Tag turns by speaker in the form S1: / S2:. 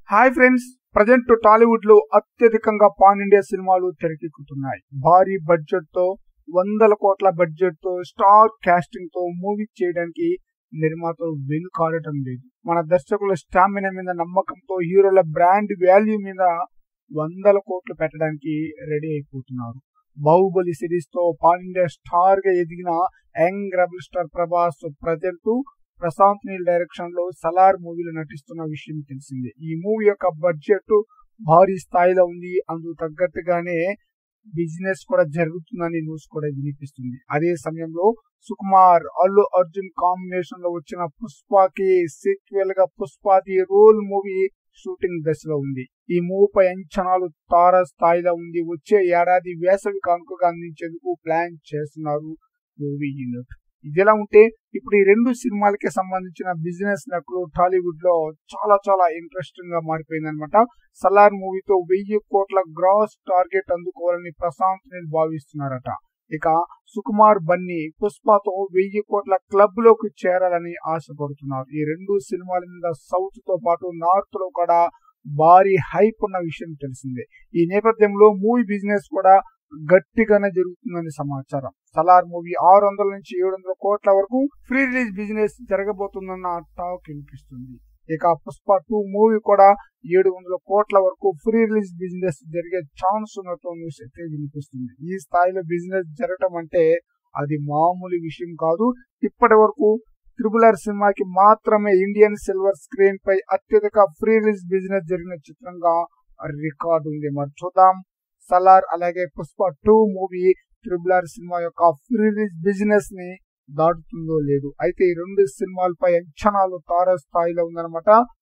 S1: hi friends present Tollywood లో అత్యధికంగా pan India సినిమాలు తెరకెక్కుతున్నాయి భారీ బడ్జెట్ తో వందల కోట్ల బడ్జెట్ తో స్టార్ కాస్టింగ్ తో మూవీ చేయడానికి నిర్మాతలు వెనుకాడటం లేదు మన దర్శకుల స్టామినా మీద నమ్మకంతో హీరోల బ్రాండ్ వాల్యూ మీద వందల కోట్లు పెట్టడానికి రెడీ అయిపోతున్నారు బాహుబలి సిరీస్ తో పాన్ ఇండియా స్టార్ గా ఎదిగిన young rebel star Prabhas present Prashanth Neel direction లో సలార్ మూవీలో నటిస్తున్న విషయం తెలిసిందే ఈ మూవీ యొక్క బడ్జెట్ భారీ స్థాయిలో ఉంది అందుకు తగ్గట్టుగానే బిజినెస్ కూడా జరుగుతుందని న్యూస్ కూడా వినిపిస్తుంది అదే సమయంలో సుకుమార్ అల్లు అర్జున్ కాంబినేషన్ లో వచ్చిన పుష్పకి సీక్వెల్ గా పుష్పాది రోల్ మూవీ షూటింగ్ దశలో ఉంది ఈ మూవీపై అంచనాలు తార స్థాయిలో ఉంది వచ్చే ఏడాది వేసవి కానుకగా అందించేందుకు ప్లాన్ చేస్తున్నారు మూవీ యూనిట్ ఇదిలా ఉంటే ఇప్పుడు ఈ రెండు సినిమాలకి సంబంధించిన బిజినెస్ లెక్కలు టాలీవుడ్ లో చాలా చాలా ఇంట్రెస్టింగ్ గా మారిపోయింది అనమాట సలార్ మూవీతో వెయ్యి కోట్ల గ్రాస్ టార్గెట్ అందుకోవాలని ప్రశాంత్ నీల్ భావిస్తున్నారట ఇక సుకుమార్ బన్నీ పుష్పతో వెయ్యి కోట్ల క్లబ్ లోకి చేరాలని ఆశపడుతున్నారు ఈ రెండు సినిమాల మీద సౌత్ తో పాటు నార్త్ లో కూడా భారీ హైప్ ఉన్న విషయం తెలిసిందే ఈ నేపథ్యంలో మూవీ బిజినెస్ కూడా గట్టిగానే జరుగుతుందని సమాచారం సలార్ మూవీ ఆరు వందల నుంచి ఏడు వందల కోట్ల వరకు ఫ్రీ రిలీజ్ బిజినెస్ జరగబోతుందన్న టాక్ వినిపిస్తుంది ఇక పుష్ప టూ మూవీ కూడా ఏడు వందల కోట్ల వరకు ఫ్రీ రిలీజ్ బిజినెస్ జరిగే ఛాన్స్ ఉన్నట్టు న్యూస్ అయితే వినిపిస్తుంది ఈ స్థాయిలో బిజినెస్ జరగటం అంటే అది మామూలు విషయం కాదు ఇప్పటి వరకు త్రిబుల్ ఆర్ సినిమాకి మాత్రమే ఇండియన్ సిల్వర్ స్క్రీన్ పై అత్యధిక ఫ్రీ రిలీజ్ బిజినెస్ జరిగిన చిత్రంగా రికార్డు ఉంది మరి చూద్దాం సలార్ అలాగే Pushpa two movie triple R సినిమా యొక్క ఫ్రీ రిలీజ్ బిజినెస్ ని దాటుతుందో లేదు అయితే ఈ రెండు సినిమాలపై అంచనాలు తార స్థాయిలో ఉందన్నమాట